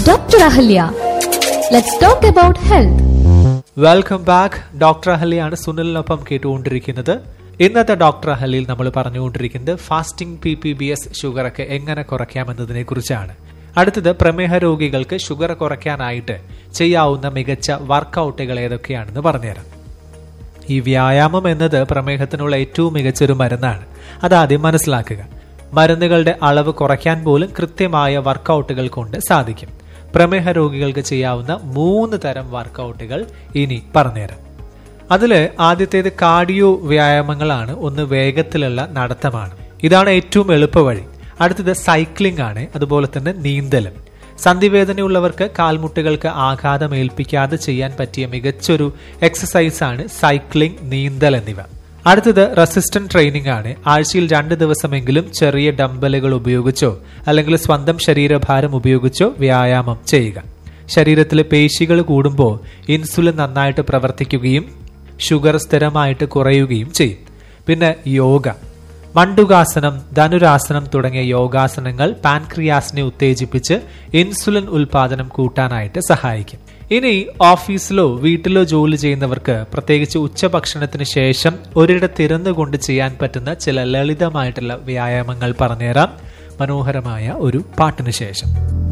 Dr. Ahalya. Let's talk about health. Welcome back doctor അഹലിയാണ് സുനിലിനൊപ്പം കേട്ടുകൊണ്ടിരിക്കുന്നത് ഇന്നത്തെ ഡോക്ടർ അഹലിയിൽ നമ്മൾ പറഞ്ഞുകൊണ്ടിരിക്കുന്നത് fasting P P B S ഷുഗറൊക്കെ എങ്ങനെ കുറയ്ക്കാമെന്നതിനെ കുറിച്ചാണ് അടുത്തത് പ്രമേഹ രോഗികൾക്ക് ഷുഗർ കുറയ്ക്കാനായിട്ട് ചെയ്യാവുന്ന മികച്ച വർക്കൗട്ടുകൾ ഏതൊക്കെയാണെന്ന് പറഞ്ഞുതരാം ഈ വ്യായാമം എന്നത് പ്രമേഹത്തിനുള്ള ഏറ്റവും മികച്ചൊരു മരുന്നാണ് അതാദ്യം മനസ്സിലാക്കുക മരുന്നുകളുടെ അളവ് കുറയ്ക്കാൻ പോലും കൃത്യമായ വർക്കൗട്ടുകൾ കൊണ്ട് സാധിക്കും പ്രമേഹ രോഗികൾക്ക് ചെയ്യാവുന്ന മൂന്ന് തരം വർക്കൗട്ടുകൾ ഇനി പറഞ്ഞുതരാം അതിൽ ആദ്യത്തേത് കാർഡിയോ വ്യായാമങ്ങളാണ് ഒന്ന് വേഗത്തിലുള്ള നടത്തമാണ് ഇതാണ് ഏറ്റവും എളുപ്പവഴി അടുത്തത് സൈക്ലിംഗ് ആണ് അതുപോലെ തന്നെ നീന്തലും സന്ധിവേദനയുള്ളവർക്ക് കാൽമുട്ടുകൾക്ക് ആഘാതം ഏൽപ്പിക്കാതെ ചെയ്യാൻ പറ്റിയ മികച്ചൊരു എക്സസൈസ് ആണ് സൈക്ലിംഗ് നീന്തൽ എന്നിവ അടുത്തത് റെസിസ്റ്റന്റ് ട്രെയിനിങ് ആണ് ആഴ്ചയിൽ രണ്ട് ദിവസമെങ്കിലും ചെറിയ ഡംബലുകൾ ഉപയോഗിച്ചോ അല്ലെങ്കിൽ സ്വന്തം ശരീരഭാരം ഉപയോഗിച്ചോ വ്യായാമം ചെയ്യുക ശരീരത്തിലെ പേശികൾ കൂടുമ്പോൾ ഇൻസുലിൻ നന്നായിട്ട് പ്രവർത്തിക്കുകയും ഷുഗർ സ്ഥിരമായിട്ട് കുറയുകയും ചെയ്യും പിന്നെ യോഗ മണ്ടുകാസനം ധനുരാസനം തുടങ്ങിയ യോഗാസനങ്ങൾ പാൻക്രിയാസിനെ ഉത്തേജിപ്പിച്ച് ഇൻസുലിൻ ഉൽപാദനം കൂട്ടാനായിട്ട് സഹായിക്കും ഇനി ഓഫീസിലോ വീട്ടിലോ ജോലി ചെയ്യുന്നവർക്ക് പ്രത്യേകിച്ച് ഉച്ചഭക്ഷണത്തിന് ശേഷം ഒരിടത്തിരുന്നു കൊണ്ട് ചെയ്യാൻ പറ്റുന്ന ചില ലളിതമായിട്ടുള്ള വ്യായാമങ്ങൾ പറഞ്ഞുതരാം മനോഹരമായ ഒരു പാട്ടിന് ശേഷം